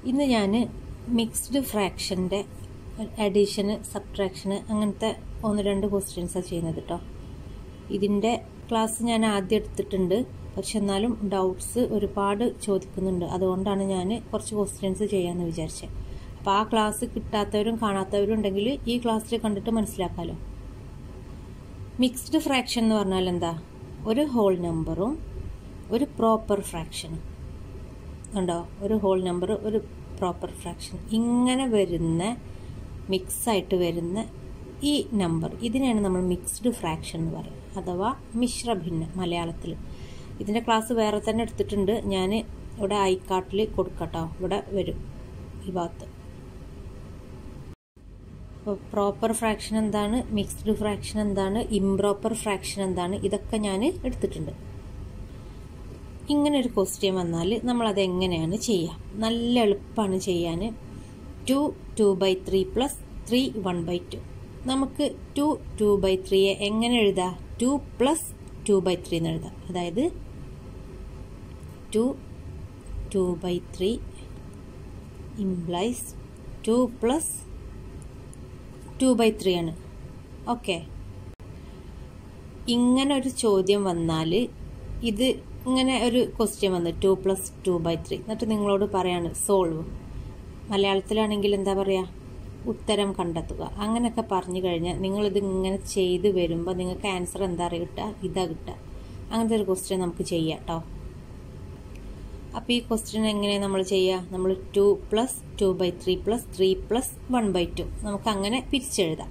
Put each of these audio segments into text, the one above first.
ഇന്ന് ഞാൻ മിക്സ്ഡ് ഫ്രാക്ഷൻ്റെ അഡീഷന് സബ്ട്രാക്ഷന് അങ്ങനത്തെ ഒന്ന് രണ്ട് ക്വസ്റ്റ്യൻസാണ് ചെയ്യുന്നത് കേട്ടോ ഇതിൻ്റെ ക്ലാസ് ഞാൻ ആദ്യം എടുത്തിട്ടുണ്ട് പക്ഷെ എന്നാലും ഡൗട്ട്സ് ഒരുപാട് ചോദിക്കുന്നുണ്ട് അതുകൊണ്ടാണ് ഞാൻ കുറച്ച് ക്വസ്റ്റ്യൻസ് ചെയ്യാമെന്ന് വിചാരിച്ചത് അപ്പോൾ ആ ക്ലാസ് കിട്ടാത്തവരും കാണാത്തവരും ഉണ്ടെങ്കിൽ ഈ ക്ലാസ്സിൽ കണ്ടിട്ട് മനസ്സിലാക്കാമല്ലോ മിക്സ്ഡ് ഫ്രാക്ഷൻ എന്ന് പറഞ്ഞാൽ എന്താ ഒരു ഹോൾ നമ്പറും ഒരു പ്രോപ്പർ ഫ്രാക്ഷനും ഉണ്ടോ ഒരു ഹോൾ നമ്പർ ഒരു പ്രോപ്പർ ഫ്രാക്ഷൻ ഇങ്ങനെ വരുന്ന മിക്സായിട്ട് വരുന്ന ഈ നമ്പർ ഇതിനെയാണ് നമ്മൾ മിക്സ്ഡ് ഫ്രാക്ഷൻ എന്ന് പറയുക അഥവാ മിശ്രഭിന്നം മലയാളത്തിൽ ഇതിൻ്റെ ക്ലാസ് വേറെ തന്നെ എടുത്തിട്ടുണ്ട് ഞാൻ ഇവിടെ ഐക്കാട്ടിൽ കൊടുക്കട്ടോ ഇവിടെ വരും ഈ ഭാഗത്ത് അപ്പോൾ പ്രോപ്പർ ഫ്രാക്ഷൻ എന്താണ് മിക്സ്ഡ് ഫ്രാക്ഷൻ എന്താണ് ഇംപ്രോപ്പർ ഫ്രാക്ഷൻ എന്താണ് ഇതൊക്കെ ഞാൻ എടുത്തിട്ടുണ്ട് ഇങ്ങനെ ഒരു ക്വസ്റ്റ്യൻ വന്നാൽ നമ്മളത് എങ്ങനെയാണ് ചെയ്യുക നല്ല എളുപ്പമാണ് ചെയ്യാൻ two two by three plus three one by two നമുക്ക് ടു ടു ബൈ ത്രീയെ എങ്ങനെ എഴുതാം two plus two by three എന്ന് എഴുതാം അതായത് two two by three implies two plus two by three ആണ് ഓക്കെ ഇങ്ങനെ ഒരു ചോദ്യം വന്നാൽ ഇത് ഇങ്ങനെ ഒരു ക്വസ്റ്റ്യൻ വന്നു two plus two by three എന്നിട്ട് നിങ്ങളോട് പറയാണ് സോൾവ് മലയാളത്തിലാണെങ്കിൽ എന്താ പറയുക ഉത്തരം കണ്ടെത്തുക അങ്ങനെയൊക്കെ പറഞ്ഞു കഴിഞ്ഞാൽ നിങ്ങളിത് ഇങ്ങനെ ചെയ്ത് വരുമ്പോൾ നിങ്ങൾക്ക് ആൻസർ എന്താ പറയുക കിട്ടുക ഇതാ കിട്ടുക അങ്ങനത്തെ ഒരു ക്വസ്റ്റ്യൻ നമുക്ക് ചെയ്യാം കേട്ടോ അപ്പോൾ ഈ ക്വസ്റ്റ്യൻ എങ്ങനെ നമ്മൾ ചെയ്യുക നമ്മൾ two plus two by three plus three plus one by two നമുക്ക് അങ്ങനെ പിരിച്ചെഴുതാം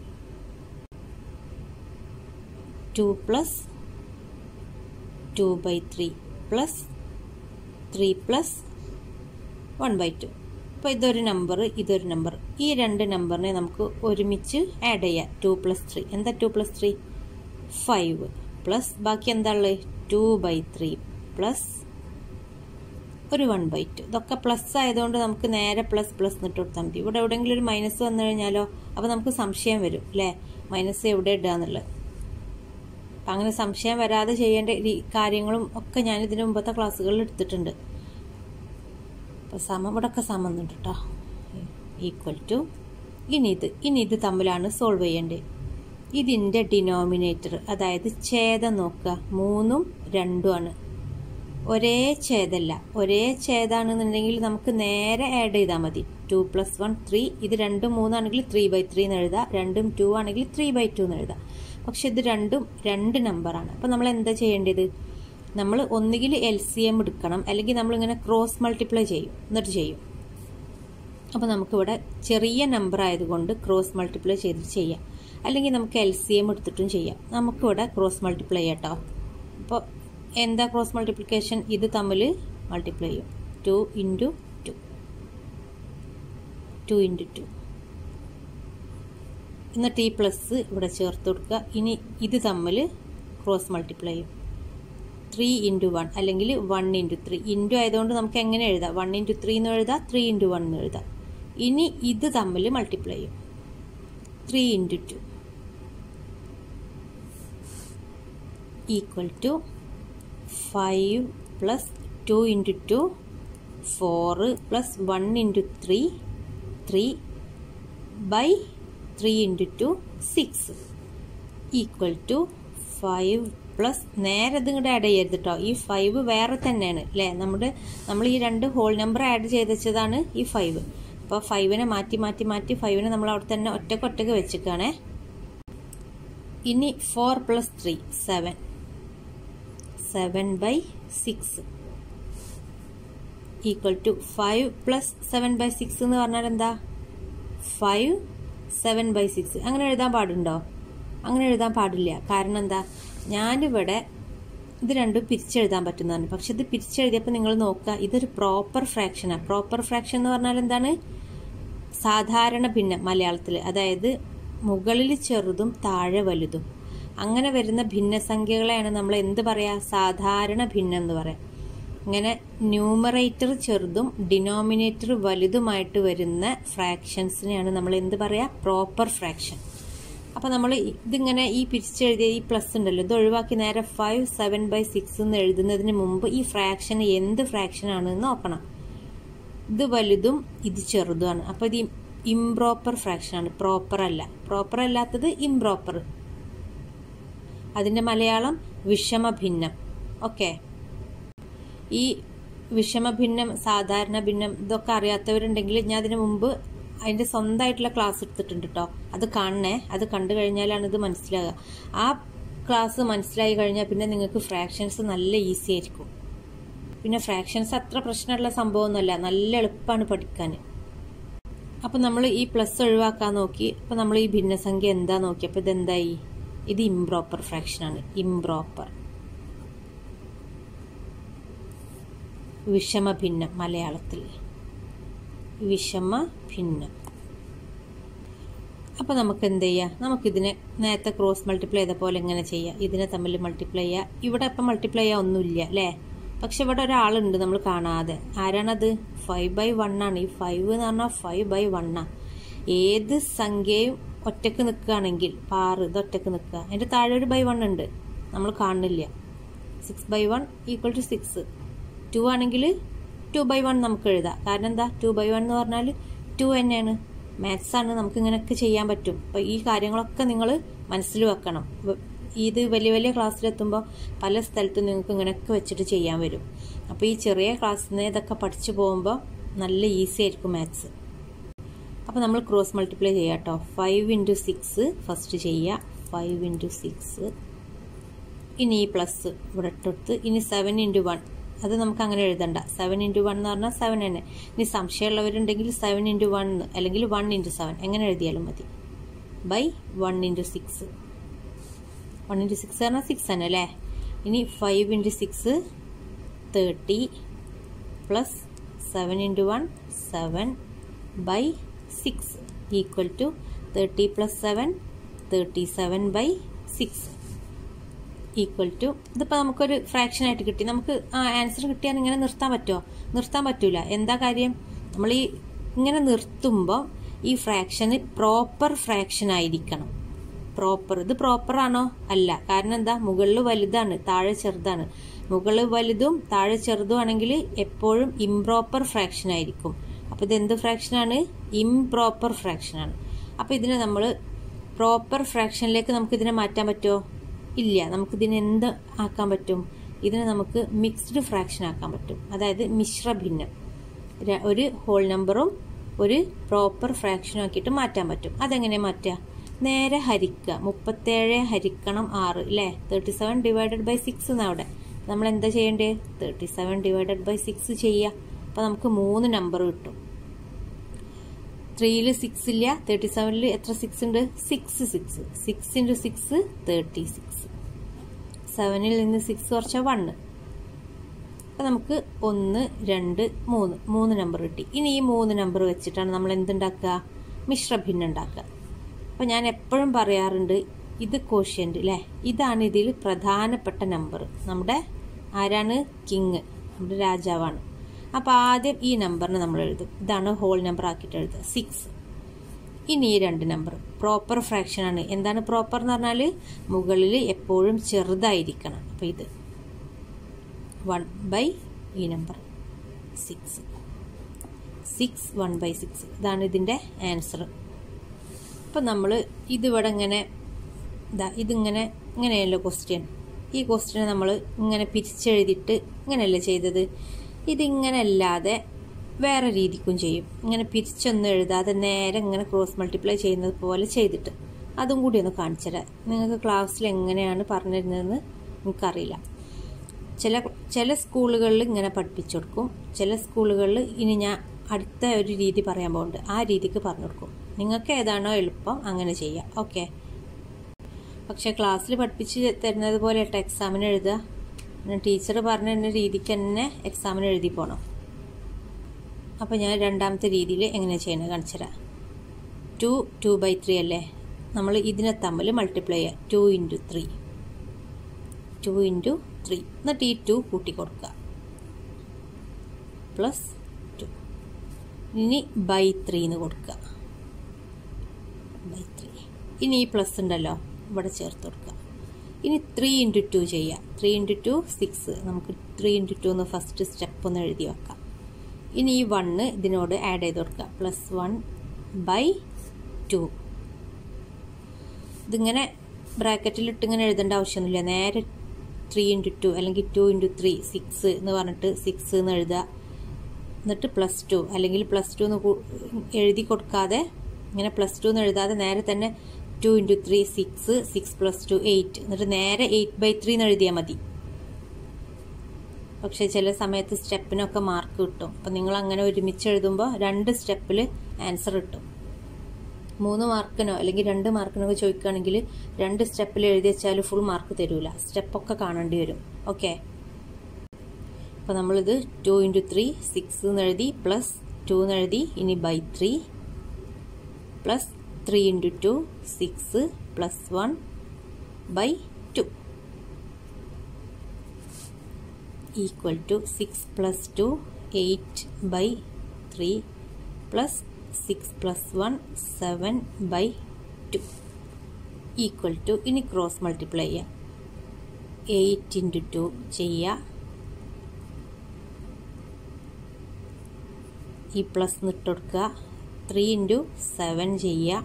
two plus two by three plus three plus one by two അപ്പോൾ ഇതൊരു നമ്പർ ഇതൊരു നമ്പർ ഈ രണ്ട് നമ്പറിനെ നമുക്ക് ഒരുമിച്ച് ആഡ് ചെയ്യാം ടു പ്ലസ് ത്രീ എന്താ two plus three five plus ബാക്കി എന്താ ഉള്ളത് ടു ബൈ ത്രീ പ്ലസ് ഒരു വൺ ബൈ ടു ഇതൊക്കെ പ്ലസ് ആയതുകൊണ്ട് നമുക്ക് നേരെ പ്ലസ് പ്ലസ് എന്നിട്ട് കൊടുത്താൽ മതി ഇവിടെ എവിടെയെങ്കിലും ഒരു മൈനസ് വന്നു കഴിഞ്ഞാലോ അപ്പോൾ നമുക്ക് സംശയം വരും അല്ലേ മൈനസ് എവിടെ ഇടുക എന്നുള്ളത് അപ്പം അങ്ങനെ സംശയം വരാതെ ചെയ്യേണ്ട കാര്യങ്ങളും ഒക്കെ ഞാൻ ഇതിന് മുമ്പത്തെ ക്ലാസ്സുകളിൽ എടുത്തിട്ടുണ്ട് അപ്പോൾ സമം ഇവിടെയൊക്കെ സമം ഉണ്ട് കേട്ടോ ഈക്വൽ ടു ഇനി ഇത് ഇനി ഇത് തമ്മിലാണ് സോൾവ് ചെയ്യേണ്ടത് ഇതിൻ്റെ ഡിനോമിനേറ്റർ അതായത് ഛേദം നോക്കുക മൂന്നും രണ്ടുമാണ് ഒരേ ഛേദമല്ല ഒരേ ഛേദാണെന്നുണ്ടെങ്കിൽ നമുക്ക് നേരെ ആഡ് ചെയ്താൽ മതി ടു പ്ലസ് വൺ ത്രീ ഇത് രണ്ടും മൂന്നാണെങ്കിൽ ത്രീ ബൈ ത്രീ എന്ന് എഴുതാം രണ്ടും ടു ആണെങ്കിൽ ത്രീ ബൈ ടു എന്ന് എഴുതാം പക്ഷെ ഇത് രണ്ടും രണ്ട് നമ്പറാണ് അപ്പോൾ നമ്മൾ എന്താ ചെയ്യേണ്ടത് നമ്മൾ ഒന്നുകിൽ എൽ സി എം എടുക്കണം അല്ലെങ്കിൽ നമ്മളിങ്ങനെ ക്രോസ് മൾട്ടിപ്ലൈ ചെയ്യും എന്നിട്ട് ചെയ്യും അപ്പോൾ നമുക്കിവിടെ ചെറിയ നമ്പർ ആയതുകൊണ്ട് ക്രോസ് മൾട്ടിപ്ലൈ ചെയ്തിട്ട് ചെയ്യാം അല്ലെങ്കിൽ നമുക്ക് എൽ സി എം എടുത്തിട്ടും ചെയ്യാം നമുക്കിവിടെ ക്രോസ് മൾട്ടിപ്ലൈ ചെയ്യാം കേട്ടോ അപ്പോൾ എന്താ ക്രോസ് മൾട്ടിപ്ലിക്കേഷൻ ഇത് തമ്മിൽ മൾട്ടിപ്ലൈ ചെയ്യും two into two two into two എന്നിട്ട് ഈ പ്ലസ് ഇവിടെ ചേർത്ത് കൊടുക്കുക ഇനി ഇത് തമ്മിൽ ക്രോസ് മൾട്ടിപ്ലൈ ചെയ്യും ത്രീ ഇൻറ്റു വൺ അല്ലെങ്കിൽ വൺ ഇൻറ്റു ത്രീ ഇൻറ്റു ആയതുകൊണ്ട് നമുക്ക് എങ്ങനെ എഴുതാം വൺ ഇൻറ്റു ത്രീ എന്ന് എഴുതാം ത്രീ ഇൻറ്റു വൺ എന്ന് എഴുതാം ഇനി ഇത് തമ്മിൽ മൾട്ടിപ്ലൈ ചെയ്യും three into two equal to five plus two into two four plus one into three three by three into two six equal to five plus നേരെ ഇത് ഇങ്ങോട്ട് ആഡ് ചെയ്യരുത് കേട്ടോ ഈ ഫൈവ് വേറെ തന്നെയാണ് അല്ലേ നമ്മുടെ നമ്മൾ ഈ രണ്ട് ഹോൾ നമ്പർ ആഡ് ചെയ്ത് വെച്ചതാണ് ഈ ഫൈവ് അപ്പോൾ ഫൈവിനെ മാറ്റി മാറ്റി മാറ്റി ഫൈവിനെ നമ്മൾ അവിടെ തന്നെ ഒറ്റക്ക് ഒറ്റക്ക് വെച്ചിക്കാണേ ഇനി four plus three seven seven by six equal to five plus seven by six എന്ന് പറഞ്ഞാൽ എന്താ ഫൈവ് സെവൻ ബൈ സിക്സ് അങ്ങനെ എഴുതാൻ പാടുണ്ടോ അങ്ങനെ എഴുതാൻ പാടില്ല കാരണം എന്താ ഞാനിവിടെ ഇത് രണ്ടും പിരിച്ചെഴുതാൻ പറ്റുന്നതാണ് പക്ഷെ ഇത് പിരിച്ചെഴുതിയപ്പോൾ നിങ്ങൾ നോക്കുക ഇതൊരു പ്രോപ്പർ ഫ്രാക്ഷനാണ് പ്രോപ്പർ ഫ്രാക്ഷൻ എന്ന് പറഞ്ഞാൽ എന്താണ് സാധാരണ ഭിന്നം മലയാളത്തിൽ അതായത് മുകളിൽ ചെറുതും താഴെ വലുതും അങ്ങനെ വരുന്ന ഭിന്നസംഖ്യകളെയാണ് നമ്മൾ എന്ത് പറയുക സാധാരണ ഭിന്നം എന്ന് പറയാം ഇങ്ങനെ ന്യൂമറേറ്റർ ചെറുതും ഡിനോമിനേറ്റർ വലുതുമായിട്ട് വരുന്ന ഫ്രാക്ഷൻസിനെയാണ് നമ്മൾ എന്ത് പറയുക പ്രോപ്പർ ഫ്രാക്ഷൻ അപ്പോൾ നമ്മൾ ഇതിങ്ങനെ ഈ പിരിച്ചെഴുതിയ ഈ പ്ലസ് ഉണ്ടല്ലോ ഇത് ഒഴിവാക്കി നേരെ ഫൈവ് സെവൻ ബൈ സിക്സ് എന്ന് എഴുതുന്നതിന് മുമ്പ് ഈ ഫ്രാക്ഷൻ എന്ത് ഫ്രാക്ഷൻ ആണെന്ന് നോക്കണം ഇത് വലുതും ഇത് ചെറുതുമാണ് അപ്പോൾ ഇത് ഇംപ്രോപ്പർ ഫ്രാക്ഷനാണ് പ്രോപ്പർ അല്ല പ്രോപ്പർ അല്ലാത്തത് ഇംപ്രോപ്പർ അതിൻ്റെ മലയാളം വിഷമഭിന്നം ഓക്കെ ഈ വിഷമഭിന്നം സാധാരണ ഭിന്നം ഇതൊക്കെ അറിയാത്തവരുണ്ടെങ്കിൽ ഞാൻ അതിന് മുമ്പ് അതിൻ്റെ സ്വന്തമായിട്ടുള്ള ക്ലാസ് എടുത്തിട്ടുണ്ട് കേട്ടോ അത് കാണണേ അത് കണ്ടു കഴിഞ്ഞാലാണ് ഇത് മനസ്സിലാകുക ആ ക്ലാസ് മനസ്സിലായി കഴിഞ്ഞാൽ പിന്നെ നിങ്ങൾക്ക് ഫ്രാക്ഷൻസ് നല്ല ഈസി ആയിരിക്കും പിന്നെ ഫ്രാക്ഷൻസ് അത്ര പ്രശ്നമുള്ള സംഭവമൊന്നുമല്ല നല്ല എളുപ്പമാണ് പഠിക്കാൻ അപ്പം നമ്മൾ ഈ പ്ലസ് ഒഴിവാക്കാൻ നോക്കി അപ്പം നമ്മൾ ഈ ഭിന്നസംഖ്യ എന്താ നോക്കി അപ്പം ഇതെന്തായി ഇത് ഇംപ്രോപ്പർ ഫ്രാക്ഷനാണ് ഇംപ്രോപ്പർ വിഷമ ഭിന്നം മലയാളത്തിൽ വിഷമ ഭിന്നം അപ്പോൾ നമുക്ക് എന്ത് ചെയ്യാം നമുക്കിതിനെ നേരത്തെ ക്രോസ് മൾട്ടിപ്ലൈ ചെയ്ത പോലെ എങ്ങനെ ചെയ്യാം ഇതിനെ തമ്മിൽ മൾട്ടിപ്ലൈ ചെയ്യുക ഇവിടെ ഇപ്പം മൾട്ടിപ്ലൈ ചെയ്യാൻ ഒന്നുമില്ല അല്ലേ പക്ഷെ ഇവിടെ ഒരാളുണ്ട് നമ്മൾ കാണാതെ ആരാണത് ഫൈവ് ബൈ വൺ ആണ് ഈ ഫൈവ് എന്ന് പറഞ്ഞാൽ ഫൈവ് ബൈ വണ്ണാണ് ഏത് സംഖ്യയും ഒറ്റക്ക് നിൽക്കുകയാണെങ്കിൽ പാറ് ഇത് ഒറ്റക്ക് നിൽക്കുക അതിൻ്റെ താഴെ ഒരു ബൈ വൺ ഉണ്ട് നമ്മൾ കാണുന്നില്ല six by one equal to six two ആണെങ്കിൽ ടു ബൈ വൺ നമുക്ക് എഴുതാം കാരണം എന്താ ടു ബൈ വൺ എന്ന് പറഞ്ഞാൽ ടു തന്നെയാണ് മാത്സ് ആണ് നമുക്ക് ഇങ്ങനെയൊക്കെ ചെയ്യാൻ പറ്റും അപ്പോൾ ഈ കാര്യങ്ങളൊക്കെ നിങ്ങൾ മനസ്സിൽ വെക്കണം ഇത് വലിയ വലിയ ക്ലാസ്സിലെത്തുമ്പോൾ പല സ്ഥലത്തും നിങ്ങൾക്ക് ഇങ്ങനെയൊക്കെ വെച്ചിട്ട് ചെയ്യാൻ വരും അപ്പോൾ ഈ ചെറിയ ക്ലാസ്സിൽ നിന്ന് ഇതൊക്കെ പഠിച്ചു പോകുമ്പോൾ നല്ല ഈസി ആയിരിക്കും മാത്സ് അപ്പോൾ നമ്മൾ ക്രോസ് മൾട്ടിപ്ലൈ ചെയ്യാം കേട്ടോ ഫൈവ് ഇൻറ്റു സിക്സ് ഫസ്റ്റ് ചെയ്യുക ഫൈവ് ഇൻറ്റു സിക്സ് ഇനി ഈ പ്ലസ് ഇവിടെ ഇട്ടെടുത്ത് ഇനി സെവൻ ഇൻറ്റു വൺ അത് നമുക്ക് അങ്ങനെ എഴുതണ്ട സെവൻ ഇൻറ്റു വൺ എന്ന് പറഞ്ഞാൽ സെവൻ തന്നെ ഇനി സംശയമുള്ളവരുണ്ടെങ്കിൽ സെവൻ ഇൻറ്റു വൺ അല്ലെങ്കിൽ വൺ ഇൻറ്റു സെവൻ എങ്ങനെ എഴുതിയാലും മതി by one into six one into six പറഞ്ഞാൽ സിക്സ് തന്നെ അല്ലേ ഇനി five into six thirty plus seven into one seven by six equal to thirty plus seven thirty seven by six equal to ഇതിപ്പോൾ നമുക്കൊരു fraction ആയിട്ട് കിട്ടി നമുക്ക് ആ ആൻസർ കിട്ടിയാൽ ഇങ്ങനെ നിർത്താൻ പറ്റുമോ നിർത്താൻ പറ്റൂല എന്താ കാര്യം നമ്മൾ ഈ ഇങ്ങനെ നിർത്തുമ്പോൾ ഈ ഫ്രാക്ഷന് പ്രോപ്പർ ഫ്രാക്ഷൻ ആയിരിക്കണം പ്രോപ്പർ ഇത് പ്രോപ്പർ ആണോ അല്ല കാരണം എന്താ മുകളിൽ വലുതാണ് താഴെ ചെറുതാണ് മുകളിൽ വലുതും താഴെ ചെറുതും ആണെങ്കിൽ എപ്പോഴും ഇംപ്രോപ്പർ ഫ്രാക്ഷൻ ആയിരിക്കും അപ്പോൾ ഇത് എന്ത് ഫ്രാക്ഷനാണ് ഇംപ്രോപ്പർ ഫ്രാക്ഷനാണ് അപ്പോൾ ഇതിനെ നമ്മൾ പ്രോപ്പർ ഫ്രാക്ഷനിലേക്ക് നമുക്ക് ഇതിനെ മാറ്റാൻ പറ്റുമോ ഇല്ല നമുക്കിതിനെ എന്ത് ആക്കാൻ പറ്റും ഇതിനെ നമുക്ക് മിക്സ്ഡ് ഫ്രാക്ഷൻ ആക്കാൻ പറ്റും അതായത് മിശ്രഭിന്നം ഒരു ഹോൾ നമ്പറും ഒരു പ്രോപ്പർ ഫ്രാക്ഷനും ആക്കിയിട്ട് മാറ്റാൻ പറ്റും അതെങ്ങനെ മാറ്റുക നേരെ ഹരിക്കുക മുപ്പത്തേഴ് ഹരിക്കണം ആറ് അല്ലേ thirty seven divided by six എന്നവിടെ നമ്മൾ എന്താ ചെയ്യേണ്ടത് thirty seven divided by six ചെയ്യുക അപ്പോൾ നമുക്ക് മൂന്ന് നമ്പർ കിട്ടും ത്രീയിൽ സിക്സ് ഇല്ല തേർട്ടി സെവനിൽ എത്ര സിക്സ് ഉണ്ട് six six six into six thirty six സെവനിൽ നിന്ന് സിക്സ് കുറച്ചാൽ വണ്ണ് അപ്പം നമുക്ക് ഒന്ന് രണ്ട് മൂന്ന് മൂന്ന് നമ്പർ കിട്ടി ഇനി ഈ മൂന്ന് നമ്പർ വെച്ചിട്ടാണ് നമ്മൾ എന്തുണ്ടാക്കുക മിശ്രഭിന്നം ഉണ്ടാക്കുക അപ്പം ഞാൻ എപ്പോഴും പറയാറുണ്ട് ഇത് കോഷ്യൻ്റ് അല്ലേ ഇതാണ് ഇതിൽ പ്രധാനപ്പെട്ട നമ്പർ നമ്മുടെ ആരാണ് കിങ് നമ്മുടെ രാജാവാണ് അപ്പോൾ ആദ്യം ഈ നമ്പറിന് നമ്മൾ എഴുതും ഇതാണ് ഹോൾ നമ്പർ ആക്കിയിട്ട് എഴുതുക സിക്സ് ഇനി ഈ രണ്ട് നമ്പർ പ്രോപ്പർ ഫ്രാക്ഷൻ ആണ് എന്താണ് പ്രോപ്പർ എന്ന് പറഞ്ഞാൽ മുകളിൽ എപ്പോഴും ചെറുതായിരിക്കണം അപ്പോൾ ഇത് വൺ ബൈ ഈ number six six one by six ഇതാണ് ഇതിൻ്റെ ആൻസർ അപ്പം നമ്മൾ ഇതിവിടെ ഇങ്ങനെ ഇതാ ഇതിങ്ങനെ ഇങ്ങനെയല്ലോ ക്വസ്റ്റ്യൻ ഈ ക്വസ്റ്റ്യൻ നമ്മൾ ഇങ്ങനെ പിരിച്ചെഴുതിയിട്ട് ഇങ്ങനെയല്ലേ ചെയ്തത് ഇതിങ്ങനെ അല്ലാതെ വേറെ രീതിക്കും ചെയ്യും ഇങ്ങനെ പിരിച്ചൊന്നും എഴുതാതെ നേരെ ഇങ്ങനെ ക്രോസ് മൾട്ടിപ്ലൈ ചെയ്യുന്നത് പോലെ ചെയ്തിട്ട് അതും കൂടി ഒന്ന് കാണിച്ചു തരാം നിങ്ങൾക്ക് ക്ലാസ്സിൽ എങ്ങനെയാണ് പറഞ്ഞിരുന്നതെന്ന് എനിക്കറിയില്ല ചില ചില സ്കൂളുകളിൽ ഇങ്ങനെ പഠിപ്പിച്ചു കൊടുക്കും ചില സ്കൂളുകളിൽ ഇനി ഞാൻ അടുത്ത ഒരു രീതി പറയാൻ പോകുന്നുണ്ട് ആ രീതിക്ക് പറഞ്ഞു കൊടുക്കും നിങ്ങൾക്ക് ഏതാണോ എളുപ്പം അങ്ങനെ ചെയ്യാം ഓക്കെ പക്ഷേ ക്ലാസ്സിൽ പഠിപ്പിച്ച് തരുന്നത് പോലെ കേട്ടോ എക്സാമിന് എഴുതുക പിന്നെ ടീച്ചർ പറഞ്ഞ തന്നെ രീതിക്ക് തന്നെ എക്സാമിന് എഴുതി പോകണം അപ്പോൾ ഞാൻ രണ്ടാമത്തെ രീതിയിൽ എങ്ങനെ ചെയ്യണത് കാണിച്ചുതരാം ടു ടു ബൈ ത്രീ അല്ലേ നമ്മൾ ഇതിനെ തമ്മിൽ മൾട്ടിപ്ലൈ ചെയ്യുക two into three two into three എന്നിട്ട് ഈ ടു കൂട്ടി കൊടുക്കുക പ്ലസ് ടു ഇനി ബൈ ത്രീ എന്ന് കൊടുക്കുക ബൈ ത്രീ ഇനി ഈ പ്ലസ് ഉണ്ടല്ലോ ഇവിടെ ചേർത്ത് കൊടുക്കുക ഇനി ത്രീ ഇൻറ്റു ടു ചെയ്യുക ത്രീ ഇൻറ്റു ടു സിക്സ് നമുക്ക് ത്രീ ഇൻറ്റു ടു എന്ന് ഫസ്റ്റ് സ്റ്റെപ്പ് ഒന്ന് എഴുതി വെക്കാം ഇനി ഈ വണ്ണ് ഇതിനോട് ആഡ് ചെയ്ത് കൊടുക്കുക പ്ലസ് വൺ ബൈ ടു ഇതിങ്ങനെ ബ്രാക്കറ്റിലിട്ട് ഇങ്ങനെ എഴുതേണ്ട ആവശ്യമൊന്നുമില്ല നേരെ ത്രീ ഇൻറ്റു ടു അല്ലെങ്കിൽ ടു ഇൻറ്റു ത്രീ സിക്സ് എന്ന് പറഞ്ഞിട്ട് സിക്സ് എന്ന് എഴുതുക എന്നിട്ട് പ്ലസ് ടു അല്ലെങ്കിൽ പ്ലസ് ടു എന്ന് എഴുതി കൊടുക്കാതെ ഇങ്ങനെ പ്ലസ് ടു എന്ന് എഴുതാതെ നേരെ തന്നെ two into three six six plus two eight എന്നിട്ട് നേരെ എയ്റ്റ് ബൈ ത്രീ എന്ന് എഴുതിയാൽ മതി പക്ഷേ ചില സമയത്ത് സ്റ്റെപ്പിനൊക്കെ മാർക്ക് കിട്ടും അപ്പം നിങ്ങൾ അങ്ങനെ ഒരുമിച്ച് എഴുതുമ്പോൾ രണ്ട് സ്റ്റെപ്പിൽ ആൻസർ കിട്ടും മൂന്ന് മാർക്കിനോ അല്ലെങ്കിൽ രണ്ട് മാർക്കിനോ ഒക്കെ ചോദിക്കുകയാണെങ്കിൽ രണ്ട് സ്റ്റെപ്പിൽ എഴുതി വെച്ചാൽ ഫുൾ മാർക്ക് തരൂല സ്റ്റെപ്പൊക്കെ കാണേണ്ടി വരും ഓക്കെ അപ്പോൾ നമ്മളിത് ടു ഇൻറ്റു ത്രീ സിക്സ് എന്ന് എഴുതി പ്ലസ് ടു എന്ന് എഴുതി ഇനി by three plus three into two six plus one by two equal to six plus two eight by three plus six plus one seven by two equal to ഇനി cross multiply ചെയ്യാം eight into two ചെയ്യുക ഈ plus ഇട്ട് കൊടുക്കുക three into seven ചെയ്യുക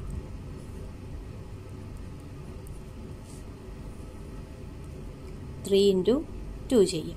three into two ചെയ്യും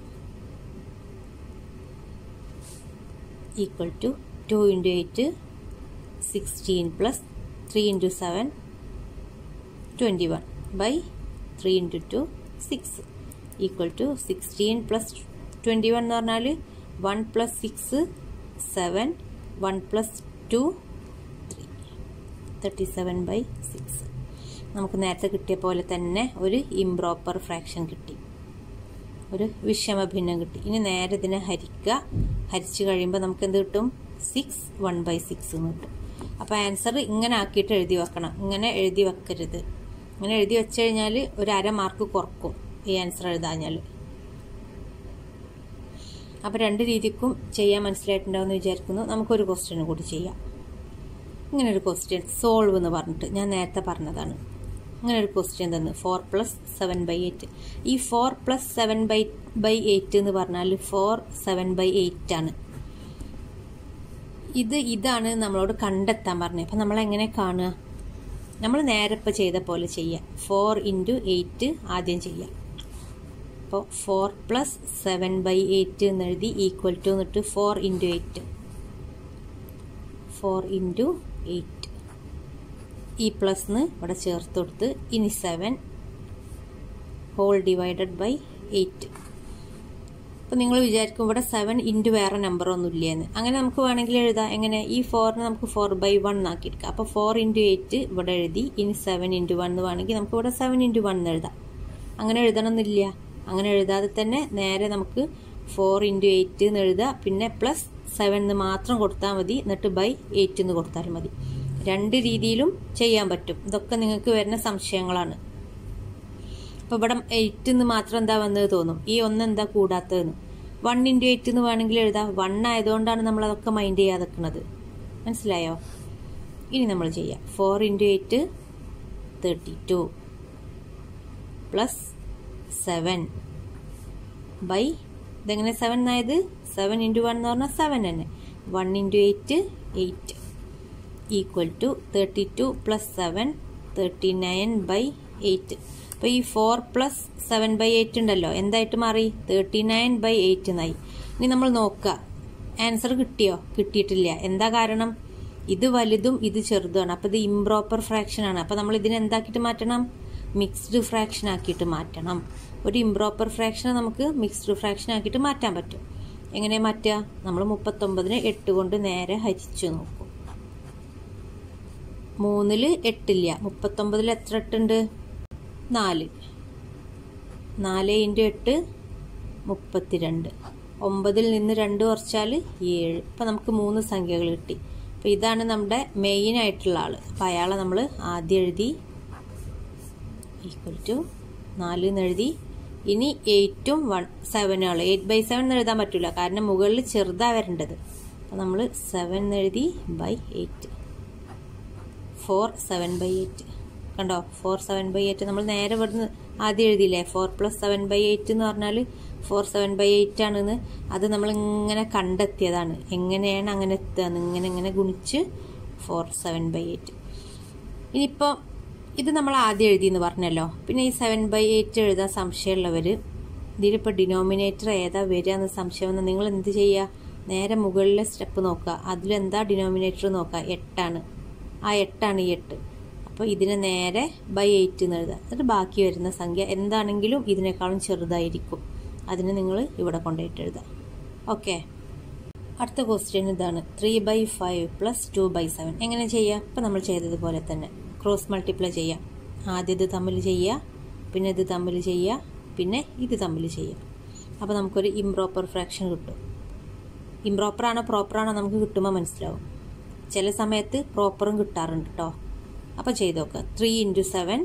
equal to two into eight sixteen plus three into seven twenty one by three into two six equal to sixteen plus twenty one എന്ന് പറഞ്ഞാൽ one plus six seven one plus two three thirty seven by six നമുക്ക് നേരത്തെ കിട്ടിയ പോലെ തന്നെ ഒരു improper fraction കിട്ടി ഒരു വിഷമഭിന്നം കിട്ടി ഇനി നേരെ ഇതിനെ ഹരിക്കുക ഹരിച്ചു കഴിയുമ്പോൾ നമുക്ക് എന്ത് കിട്ടും സിക്സ് വൺ ബൈ സിക്സ് എന്ന് കിട്ടും അപ്പോൾ ആൻസർ ഇങ്ങനെ ആക്കിയിട്ട് എഴുതി വെക്കണം ഇങ്ങനെ എഴുതി വെക്കരുത് ഇങ്ങനെ എഴുതി വെച്ച് കഴിഞ്ഞാൽ ഒരു അര മാർക്ക് കുറക്കും ഈ ആൻസർ എഴുതാഞ്ഞാൽ അപ്പോൾ രണ്ട് രീതിക്കും ചെയ്യാൻ മനസ്സിലായിട്ടുണ്ടാവുമെന്ന് വിചാരിക്കുന്നു നമുക്കൊരു ക്വസ്റ്റ്യൻ കൂടി ചെയ്യാം ഇങ്ങനെ ഒരു ക്വസ്റ്റ്യൻ സോൾവ് എന്ന് പറഞ്ഞിട്ട് ഞാൻ നേരത്തെ പറഞ്ഞതാണ് ഇങ്ങനെ ഒരു ക്വസ്റ്റ്യൻ തന്നു four plus seven by eight ഈ four plus seven by by eight എന്ന് പറഞ്ഞാൽ ഫോർ സെവൻ ബൈ എയ്റ്റ് ആണ് ഇത് ഇതാണ് നമ്മളോട് കണ്ടെത്താൻ പറഞ്ഞത് അപ്പം നമ്മൾ എങ്ങനെ കാണുക നമ്മൾ നേരെ ഇപ്പോൾ ചെയ്ത പോലെ ചെയ്യുക ഫോർ ഇൻറ്റു എയ്റ്റ് ആദ്യം ചെയ്യുക അപ്പോൾ four plus seven by eight എന്ന് എഴുതി ഈക്വൽ ടു എന്നിട്ട് four into eight four into eight ഈ പ്ലസ്ന്ന് ഇവിടെ ചേർത്ത് കൊടുത്ത് ഇനി seven whole divided by eight അപ്പോൾ നിങ്ങൾ വിചാരിക്കും ഇവിടെ സെവൻ ഇൻറ്റു വേറെ നമ്പർ ഒന്നും ഇല്ലയെന്ന് അങ്ങനെ നമുക്ക് വേണമെങ്കിൽ എഴുതാം എങ്ങനെ ഈ ഫോറിന് നമുക്ക് ഫോർ ബൈ വൺ ആക്കി എടുക്കാം അപ്പോൾ ഫോർ ഇൻറ്റു എയ്റ്റ് ഇവിടെ എഴുതി ഇനി സെവൻ ഇൻറ്റു വൺ എന്ന് വേണമെങ്കിൽ നമുക്ക് ഇവിടെ സെവൻ ഇൻറ്റു വൺ എന്ന് എഴുതാം അങ്ങനെ എഴുതണമെന്നില്ല അങ്ങനെ എഴുതാതെ തന്നെ നേരെ നമുക്ക് ഫോർ ഇൻറ്റു എയ്റ്റ് എന്ന് എഴുതുക പിന്നെ പ്ലസ് സെവൻ എന്ന് മാത്രം കൊടുത്താൽ മതി എന്നിട്ട് ബൈ എയ്റ്റ് എന്ന് കൊടുത്താൽ മതി രണ്ട് രീതിയിലും ചെയ്യാൻ പറ്റും ഇതൊക്കെ നിങ്ങൾക്ക് വരുന്ന സംശയങ്ങളാണ് അപ്പോൾ ഇവിടെ എയ്റ്റ് എന്ന് മാത്രം എന്താ വന്നത് തോന്നും ഈ ഒന്ന് എന്താ കൂടാത്തതെന്ന് വൺ ഇൻറ്റു എയ്റ്റ് എന്ന് വേണമെങ്കിൽ എഴുതാം വൺ ആയതുകൊണ്ടാണ് നമ്മൾ അതൊക്കെ മൈൻഡ് ചെയ്യാതെ നിൽക്കുന്നത് മനസ്സിലായോ ഇനി നമ്മൾ ചെയ്യാം four into eight thirty two plus seven by ഇതെങ്ങനെ സെവൻ ആയത് സെവൻ ഇൻറ്റു വൺ എന്ന് പറഞ്ഞാൽ സെവൻ തന്നെ one into eight eight equal to thirty two plus seven thirty nine by eight അപ്പോൾ ഈ four plus seven by eight ഉണ്ടല്ലോ എന്തായിട്ട് മാറി തേർട്ടി നയൻ ബൈ എയ്റ്റ് എന്നായി ഇനി നമ്മൾ നോക്കുക ആൻസർ കിട്ടിയോ കിട്ടിയിട്ടില്ല എന്താ കാരണം ഇത് വലുതും ഇത് ചെറുതുമാണ് അപ്പോൾ ഇത് ഇംപ്രോപ്പർ ഫ്രാക്ഷൻ ആണ് അപ്പോൾ നമ്മൾ ഇതിനെ എന്താക്കിയിട്ട് മാറ്റണം മിക്സ്ഡ് ഫ്രാക്ഷൻ ആക്കിയിട്ട് മാറ്റണം ഒരു ഇംപ്രോപ്പർ ഫ്രാക്ഷനെ നമുക്ക് മിക്സ്ഡ് ഫ്രാക്ഷൻ ആക്കിയിട്ട് മാറ്റാൻ പറ്റും എങ്ങനെ മാറ്റുക നമ്മൾ മുപ്പത്തൊമ്പതിന് എട്ട് കൊണ്ട് നേരെ ഹരിച്ചു നോക്കും മൂന്നില് എട്ടില്ല മുപ്പത്തൊമ്പതിൽ എത്ര എട്ടുണ്ട് നാല് നാല് ഇൻറ്റു എട്ട് മുപ്പത്തിരണ്ട് ഒമ്പതിൽ നിന്ന് രണ്ട് കുറച്ചാൽ ഏഴ് അപ്പം നമുക്ക് മൂന്ന് സംഖ്യകൾ കിട്ടി അപ്പം ഇതാണ് നമ്മുടെ മെയിൻ ആയിട്ടുള്ള ആൾ അപ്പം അയാളെ നമ്മൾ ആദ്യം എഴുതി ഈക്വൽ ടു നാല് എന്ന് എഴുതി ഇനി എയ്റ്റും വൺ സെവനും ആൾ എയ്റ്റ് ബൈ സെവൻ എന്ന് എഴുതാൻ പറ്റില്ല കാരണം മുകളിൽ ചെറുതാണ് വരേണ്ടത് അപ്പം നമ്മൾ സെവൻ എന്ന് എഴുതി by eight four seven by eight കണ്ടോ ഫോർ സെവൻ ബൈ എയ്റ്റ് നമ്മൾ നേരെ ഇവിടുന്ന് ആദ്യം എഴുതിയില്ലേ four plus seven by eight എന്ന് പറഞ്ഞാൽ ഫോർ സെവൻ ബൈ എയ്റ്റ് ആണെന്ന് അത് നമ്മൾ ഇങ്ങനെ കണ്ടെത്തിയതാണ് എങ്ങനെയാണ് അങ്ങനെ എത്തുക ഇങ്ങനെ ഇങ്ങനെ ഗുണിച്ച് ഫോർ സെവൻ ബൈ എയ്റ്റ് ഇനിയിപ്പോൾ ഇത് നമ്മൾ ആദ്യം എഴുതിയെന്ന് പറഞ്ഞല്ലോ പിന്നെ ഈ സെവൻ ബൈ എയ്റ്റ് എഴുതാൻ സംശയമുള്ളവർ ഇതിലിപ്പോൾ ഡിനോമിനേറ്റർ ഏതാ വരിക എന്ന് സംശയം വന്നാൽ നിങ്ങൾ എന്ത് ചെയ്യുക നേരെ മുകളിലെ സ്റ്റെപ്പ് നോക്കുക അതിലെന്താ ഡിനോമിനേറ്റർ നോക്കുക എട്ടാണ് ആ എട്ടാണ് ഈ എട്ട് അപ്പോൾ ഇതിനെ നേരെ ബൈ എയ്റ്റ് എന്ന് എഴുതുക എന്നിട്ട് ബാക്കി വരുന്ന സംഖ്യ എന്താണെങ്കിലും ഇതിനേക്കാളും ചെറുതായിരിക്കും അതിന് നിങ്ങൾ ഇവിടെ കൊണ്ടുപോയിട്ട് എഴുതുക ഓക്കെ അടുത്ത ക്വസ്റ്റ്യൻ ഇതാണ് three by five plus two by seven എങ്ങനെ ചെയ്യുക ഇപ്പം നമ്മൾ ചെയ്തതുപോലെ തന്നെ ക്രോസ് മൾട്ടിപ്ലൈ ചെയ്യാം ആദ്യം ഇത് തമ്മിൽ ചെയ്യുക പിന്നെ ഇത് തമ്മിൽ ചെയ്യുക പിന്നെ ഇത് തമ്മിൽ ചെയ്യുക അപ്പോൾ നമുക്കൊരു ഇംപ്രോപ്പർ ഫ്രാക്ഷൻ കിട്ടും ഇംപ്രോപ്പർ ആണോ പ്രോപ്പർ ആണോ നമുക്ക് കിട്ടുമ്പോൾ മനസ്സിലാവും ചില സമയത്ത് പ്രോപ്പറും കിട്ടാറുണ്ട് കേട്ടോ അപ്പോൾ ചെയ്ത് നോക്കുക three into seven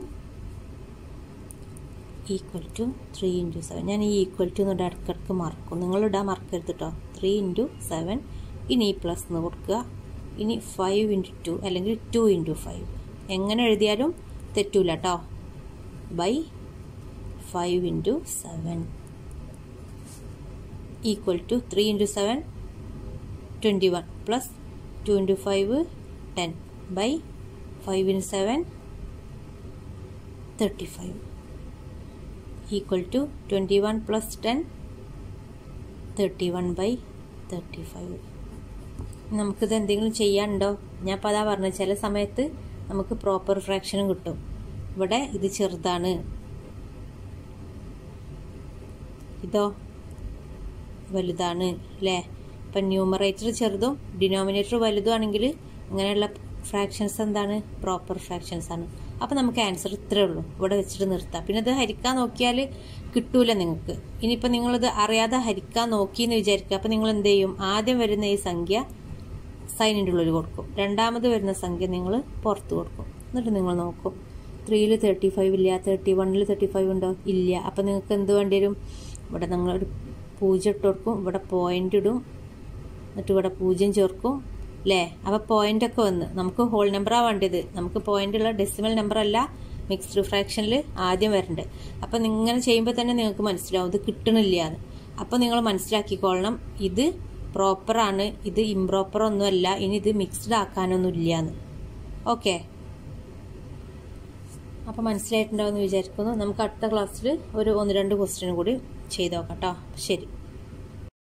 equal to three into seven ഞാൻ ഈ ഈക്വൽ ടു എന്നിട്ട് ഇടയ്ക്കിടയ്ക്ക് മറക്കും നിങ്ങളിടാൻ മറക്കരുത് കേട്ടോ ത്രീ ഇൻറ്റു സെവൻ ഇനി ഈ പ്ലസ് എന്ന് കൊടുക്കുക ഇനി ഫൈവ് ഇൻറ്റു ടു അല്ലെങ്കിൽ ടു ഇൻറ്റു ഫൈവ് എങ്ങനെ എഴുതിയാലും തെറ്റൂല കേട്ടോ by five into seven equal to three into seven twenty one plus two into five ten by five into seven thirty five equal to twenty one plus ten thirty one by thirty five നമുക്കിത് എന്തെങ്കിലും ചെയ്യാനുണ്ടോ ഞാൻ ഇപ്പോൾ അതാ പറഞ്ഞത് ചില സമയത്ത് നമുക്ക് proper ഫ്രാക്ഷനും കിട്ടും ഇവിടെ ഇത് ചെറുതാണ് ഇതോ വലുതാണ് അല്ലേ ഇപ്പം ന്യൂമറേറ്റർ ചെറുതും ഡിനോമിനേറ്റർ വലുതുമാണെങ്കിൽ ഇങ്ങനെയുള്ള ഫ്രാക്ഷൻസ് എന്താണ് പ്രോപ്പർ ഫ്രാക്ഷൻസ് ആണ് അപ്പം നമുക്ക് ആൻസർ ഇത്രേ ഉള്ളൂ ഇവിടെ വെച്ചിട്ട് നിർത്താം പിന്നെ ഇത് ഹരിക്കാൻ നോക്കിയാൽ കിട്ടൂല നിങ്ങൾക്ക് ഇനിയിപ്പോൾ നിങ്ങളിത് അറിയാതെ ഹരിക്കാൻ നോക്കി എന്ന് വിചാരിക്കുക അപ്പം നിങ്ങൾ എന്ത് ചെയ്യും ആദ്യം വരുന്ന ഈ സംഖ്യ സൈനിൻ്റെ ഉള്ളിൽ കൊടുക്കും രണ്ടാമത് വരുന്ന സംഖ്യ നിങ്ങൾ പുറത്ത് കൊടുക്കും എന്നിട്ട് നിങ്ങൾ നോക്കും ത്രീയിൽ തേർട്ടി ഫൈവ് ഇല്ല തേർട്ടി വണ്ണിൽ തേർട്ടി ഫൈവ് ഉണ്ടോ ഇല്ല അപ്പം നിങ്ങൾക്ക് എന്ത് വേണ്ടി വരും ഇവിടെ നിങ്ങളൊരു പൂജ്യം ഇട്ട് കൊടുക്കും ഇവിടെ പോയിന്റ് ഇടും എന്നിട്ട് ഇവിടെ പൂജ്യം ചേർക്കും അല്ലേ അപ്പോൾ പോയിന്റ് ഒക്കെ വന്ന് നമുക്ക് ഹോൾ നമ്പറാണ് വേണ്ടത് നമുക്ക് പോയിന്റ് ഉള്ള ഡെസിമൽ നമ്പർ അല്ല മിക്സ്ഡ് ഫ്രാക്ഷനിൽ ആദ്യം വരണ്ട് അപ്പം ഇങ്ങനെ ചെയ്യുമ്പോൾ തന്നെ നിങ്ങൾക്ക് മനസ്സിലാവും ഇത് കിട്ടണില്ല എന്ന് അപ്പം നിങ്ങൾ മനസ്സിലാക്കിക്കൊള്ളണം ഇത് പ്രോപ്പറാണ് ഇത് ഇംപ്രോപ്പർ ഒന്നുമല്ല ഇനി ഇത് മിക്സ്ഡ് ആക്കാനൊന്നും ഇല്ല എന്ന് ഓക്കെ അപ്പം മനസ്സിലായിട്ടുണ്ടാവും എന്ന് വിചാരിക്കുന്നു നമുക്ക് അടുത്ത ക്ലാസ്സിൽ ഒരു ഒന്ന് രണ്ട് ക്വസ്റ്റ്യൻ കൂടി ചെയ്ത് നോക്കാം കേട്ടോ ശരി